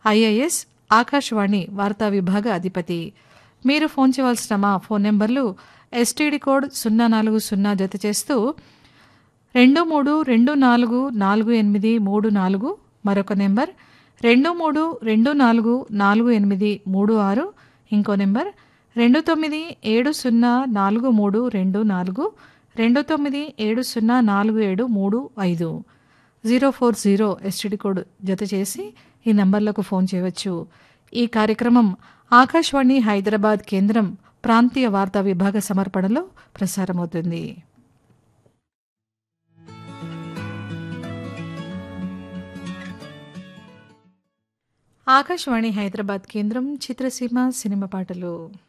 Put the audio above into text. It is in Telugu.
ఐఏఎస్ ఆకాశవాణి వార్తా విభాగ అధిపతి మీరు ఫోన్ చేయవలసిన మా ఫోన్ నెంబర్లు ఎస్టీడీ కోడ్ సున్నా నాలుగు సున్నా జత చేస్తూ రెండు మూడు రెండు నాలుగు నాలుగు ఎనిమిది మూడు నాలుగు మరొక నెంబర్ రెండు మూడు రెండు నాలుగు నాలుగు ఎనిమిది మూడు ఆరు ఇంకో నెంబర్ రెండు తొమ్మిది ఏడు సున్నా నాలుగు మూడు రెండు నాలుగు రెండు తొమ్మిది ఏడు సున్నా నాలుగు ఏడు మూడు ఐదు zero four zero STD code జత చేసి ఈ నంబర్లకు ఫోన్ చేయవచ్చు ఈ కార్యక్రమం ఆకాశవాణి హైదరాబాద్ కేంద్రం ప్రాంతీయ వార్తా విభాగ సమర్పణలో ప్రసారమవుతుంది ఆకాశవాణి హైదరాబాద్ కేంద్రం చిత్రసీమ సినిమా పాటలు